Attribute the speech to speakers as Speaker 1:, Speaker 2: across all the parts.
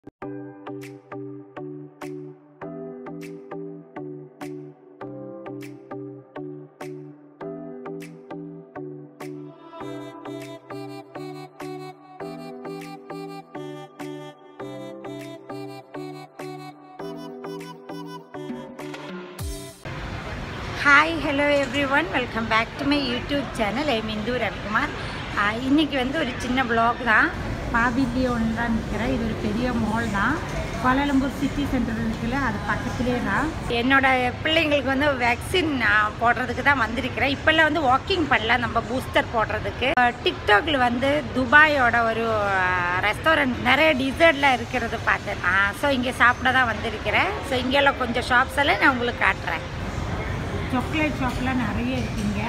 Speaker 1: Hi hello everyone welcome back to my YouTube channel I Indhu Ravikumar ஆஹ் இன்னைக்கு வந்து ஒரு சின்ன ப்ளாக் தான் பாபிலி ஒன்று தான் நிற்கிறேன் இது ஒரு பெரிய மால் தான் கோலாலம்பூர் சிட்டி சென்டர் இருக்குல்ல அது பக்கத்துலேயே தான் என்னோட பிள்ளைங்களுக்கு வந்து வேக்சின் போடுறதுக்கு தான் வந்திருக்கிறேன் இப்போல்லாம் வந்து வாக்கிங் பண்ணலாம் நம்ம பூஸ்டர் போடுறதுக்கு டிக்டாக்ல வந்து துபாயோட ஒரு ரெஸ்டாரண்ட் நிறைய டிசர்ட்லாம் இருக்கிறது பார்த்தேன் ஸோ இங்கே சாப்பிட தான் வந்திருக்கிறேன் ஸோ இங்கெல்லாம் கொஞ்சம் ஷாப்ஸ் எல்லாம் நான் உங்களுக்கு காட்டுறேன் சாக்லேட் ஷாப்லாம் நிறைய இருக்குங்க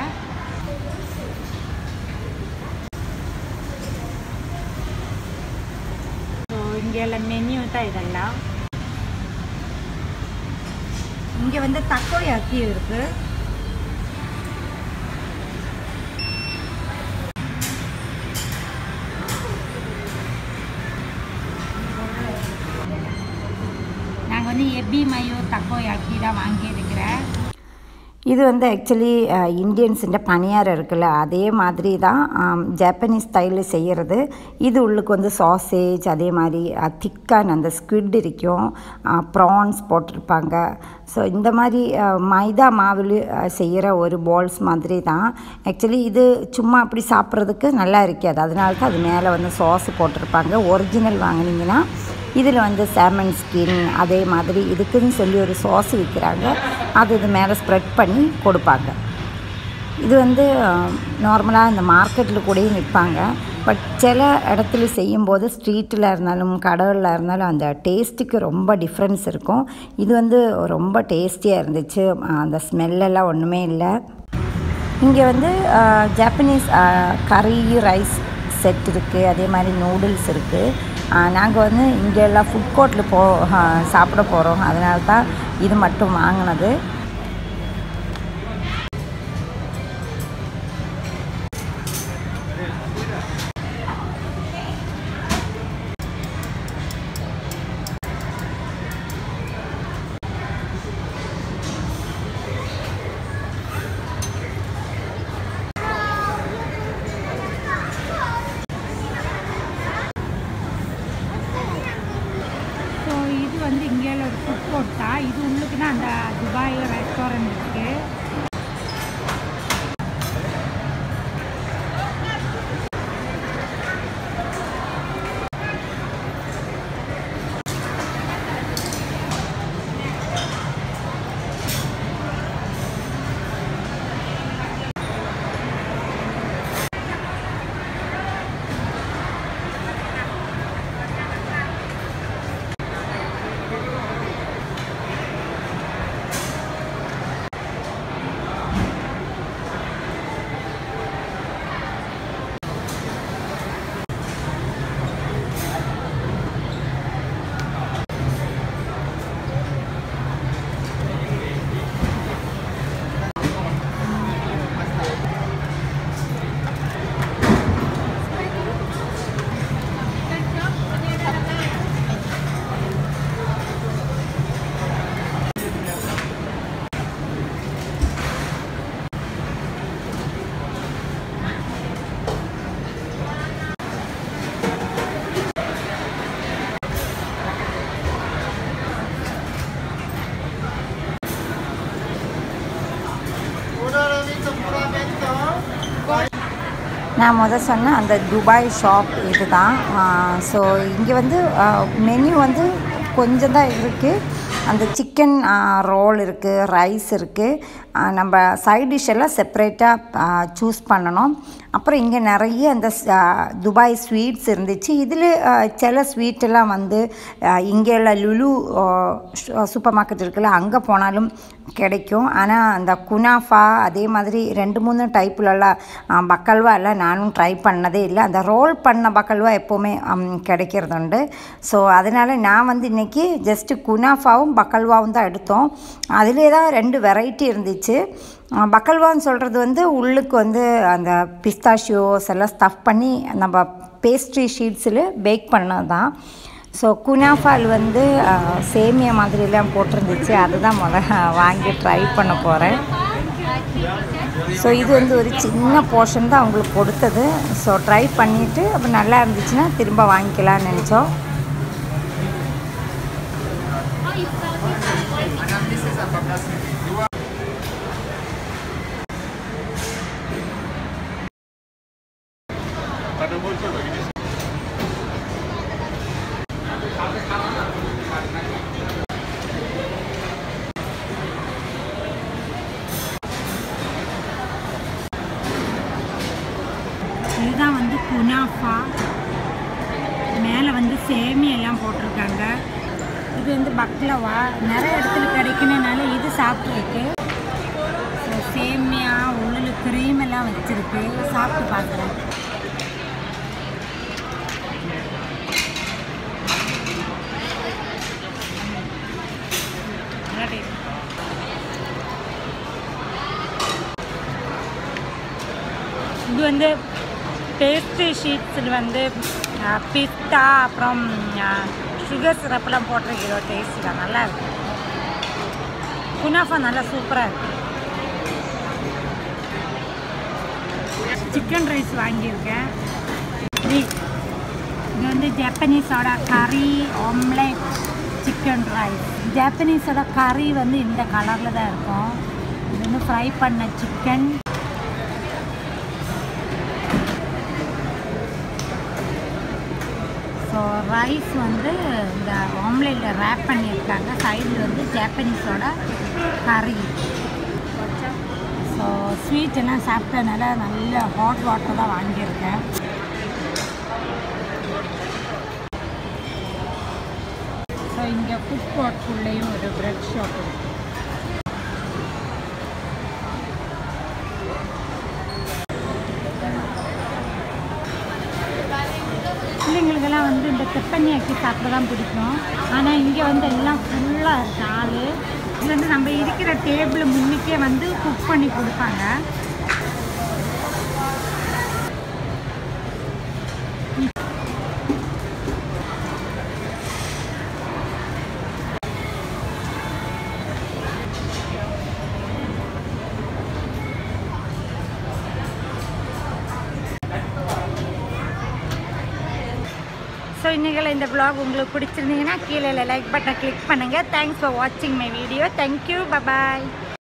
Speaker 1: ஸோ இங்கெல்லாம் மெனு தான் இதெல்லாம் இங்கே வந்து தக்கோயாக்கி இருக்கு நாங்கள் வந்து எபி மயோ தக்கோயாக்கி தான் வாங்கியிருக்கிறேன்
Speaker 2: இது வந்து ஆக்சுவலி இந்தியன்ஸுன்ற பணியாரம் இருக்குல்ல அதே மாதிரி தான் ஜாப்பனீஸ் ஸ்டைலில் செய்கிறது இது உள்ளுக்கு வந்து சாசேஜ் அதே மாதிரி திக்கான அந்த ஸ்குவிட் இருக்கும் ப்ரான்ஸ் போட்டிருப்பாங்க ஸோ இந்த மாதிரி அஹ், மைதா மாவில் செய்கிற ஒரு பால்ஸ் மாதிரி தான் ஆக்சுவலி இது சும்மா அப்படி சாப்பிட்றதுக்கு நல்லா இருக்காது அதனால தான் அது மேலே வந்து சாஸ் போட்டிருப்பாங்க ஒரிஜினல் வாங்கினீங்கன்னா இதில் வந்து சாமன் ஸ்கின் அதே மாதிரி இதுக்குன்னு சொல்லி ஒரு சாஸ் விற்கிறாங்க அது இது மேலே ஸ்ப்ரெட் பண்ணி கொடுப்பாங்க இது வந்து நார்மலாக இந்த மார்க்கெட்டில் கூடயும் விற்பாங்க பட் சில இடத்துல செய்யும்போது ஸ்ட்ரீட்டில் இருந்தாலும் கடலில் இருந்தாலும் அந்த டேஸ்ட்டுக்கு ரொம்ப டிஃப்ரென்ஸ் இருக்கும் இது வந்து ரொம்ப டேஸ்டியாக இருந்துச்சு அந்த ஸ்மெல்லெல்லாம் ஒன்றுமே இல்லை இங்கே வந்து ஜாப்பனீஸ் கறி ரைஸ் செட் இருக்குது அதே மாதிரி நூடுல்ஸ் இருக்குது நாங்கள் வந்து இங்கே எல்லாம் ஃபுட் கோர்ட்டில் போ ஆஹ், சாப்பிட போகிறோம் அதனால தான் இது மட்டும் வாங்கினது
Speaker 1: ஸோ இது வந்து இங்கே ஒரு ஃபுட் கோர்ட் தான் இது உள்ளுக்குன்னா அந்த துபாய் ரெஸ்டாரண்ட் இருக்குது
Speaker 2: நான் முதல் சொன்ன அந்த துபாய் ஷாப் இது தான் ஸோ இங்கே வந்து மெனு வந்து கொஞ்சம் தான் இருக்குது அந்த சிக்கன் ரோல் இருக்குது ரைஸ் இருக்குது நம்ம சைட் டிஷ் எல்லாம் செப்பரேட்டாக சூஸ் பண்ணணும் அப்புறம் இங்கே நிறைய அந்த ஸ்- ஆ, துபாய் ஸ்வீட்ஸ் இருந்துச்சு இதில் சில ஸ்வீட்டெல்லாம் வந்து இங்கே உள்ள லுலு சூப்பர் மார்க்கெட் இருக்குல்ல அங்கே போனாலும் கிடைக்கும் ஆனால் அந்த குனாஃபா அதே மாதிரி ரெண்டு மூணு டைப்புலலாம் பக்கல்வா எல்லாம் நானும் ட்ரை பண்ணதே இல்லை அந்த ரோல் பண்ண பக்கல்வா எப்போவுமே ம், கிடைக்கிறது உண்டு ஸோ அதனால் நான் வந்து இன்றைக்கி ஜஸ்ட்டு குனாஃபாவும் பக்கல்வாவும் தான் எடுத்தோம் அதிலே தான் ரெண்டு வெரைட்டி இருந்துச்சு அஹ், பக்கல்வான்னு சொல்கிறது வந்து உள்ளுக்கு வந்து அந்த பிஸ்தாஷியோஸ் எல்லாம் ஸ்டஃப் பண்ணி நம்ம பேஸ்ட்ரி ஷீட்ஸில் பேக் பண்ணது தான் ஸோ குனாஃபால் வந்து அஹ், சேமியா மாதிரிலாம் போட்டிருந்துச்சு அதுதான் முத வாங்கி ட்ரை பண்ண போகிறேன் ஸோ இது வந்து ஒரு சின்ன போர்ஷன் தான் அவங்களுக்கு கொடுத்தது ஸோ ட்ரை பண்ணிவிட்டு அப்போ நல்லா இருந்துச்சுன்னா திரும்ப வாங்கிக்கலாம்னு நினச்சோம்
Speaker 1: இதுதான் வந்து குனாஃபா மேலே வந்து சேமியெல்லாம் போட்டிருக்காங்க இது வந்து பக்லவா நிறைய இடத்துல கிடைக்கணுனால இது சாப்பிட்ருக்கு ஸோ சேமியா உள்ள க்ரீம் எல்லாம் வச்சுருக்கு சாப்பிட்டு பார்க்குறேன் நல்லா taste. இது வந்து பேஸ்ட்ரி ஷீட்ஸில் வந்து பிஸ்தா அப்புறம் சுகர் சிரப்லாம் போட்டிருக்கிற டேஸ்ட் தான் நல்லா இருக்கு குனாஃபா நல்லா சூப்பராக இருக்கு சிக்கன் ரைஸ் வாங்கியிருக்கேன் இது இது வந்து ஜப்பனீஸோட கறி ஆம்லெட் சிக்கன் ரைஸ் ஜப்பனீஸோட கறி வந்து இந்த கலரில் தான் இருக்கும் இது வந்து ஃப்ரை பண்ண சிக்கன் ஸோ ரைஸ் வந்து இந்த ஆம்லேட்டில் ரேப் பண்ணியிருக்காங்க சைடில் வந்து ஜாப்பனீஸோட கறி ஸோ ஸ்வீட் எல்லாம் சாப்பிட்டனால நல்ல ஹாட் வாட்டர் தான் வாங்கியிருக்கேன் ஸோ இங்கே ஃபுட் கோர்ட்குள்ளேயும் ஒரு பிரெட் ஷாப் இருக்கு பிள்ளைங்களுக்கெல்லாம் வந்து இந்த தெப்பண்ணி ஆக்கி சாப்பிட தான் பிடிக்கும் ஆனால் இங்கே வந்து எல்லாம் ஃபுல்லாக இருக்கு ஆள் இது வந்து நம்ம இருக்கிற டேபிள் முன்னுக்கே வந்து குக் பண்ணி கொடுப்பாங்க ஸோ இன்றைக்கி இந்த vlog உங்களுக்கு பிடிச்சிருந்தீங்கன்னா கீழே லைக் பட்டனை கிளிக் பண்ணுங்கள் தேங்க்ஸ் ஃபார் வாட்சிங் மை வீடியோ தேங்க்யூ பபாய்